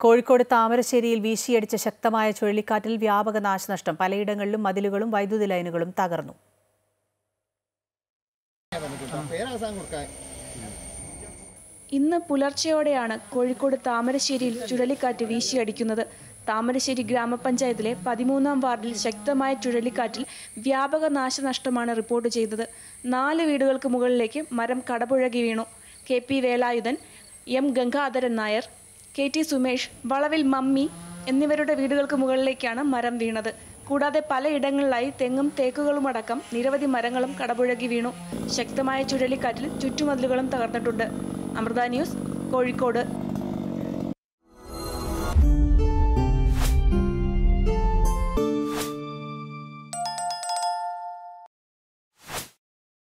കോഴിക്കോട് താമരശ്ശേരിയിൽ വീശിയടിച്ച ശക്തമായ ചുഴലിക്കാറ്റിൽ വ്യാപക നാശനഷ്ടം പലയിടങ്ങളിലും മതിലുകളും വൈദ്യുതി ലൈനുകളും തകർന്നു ഇന്ന് പുലർച്ചെയോടെയാണ് കോഴിക്കോട് താമരശ്ശേരിയിൽ ചുഴലിക്കാറ്റ് വീശിയടിക്കുന്നത് താമരശ്ശേരി ഗ്രാമപഞ്ചായത്തിലെ പതിമൂന്നാം വാർഡിൽ ശക്തമായ ചുഴലിക്കാറ്റിൽ വ്യാപക നാശനഷ്ടമാണ് റിപ്പോർട്ട് ചെയ്തത് നാല് വീടുകൾക്ക് മുകളിലേക്ക് മരം കടപുഴകി വീണു K P Velayudhan M Gangadharan Nair K T Sumesh വളവിൽ മമ്മി എന്നിവരുടെ വീടുകൾക്ക് മുകളിലേക്കാണ് മരം വീണത് കൂടാതെ പലയിടങ്ങളിലായി തെങ്ങും തേക്കുകളുമടക്കം നിരവധി മരങ്ങളും കടപുഴകി വീണു ശക്തമായ ചുഴലിക്കാറ്റിൽ ചുറ്റുമതിലുകളും തകർന്നിട്ടുണ്ട് അമൃത ന്യൂസ് കോഴിക്കോട്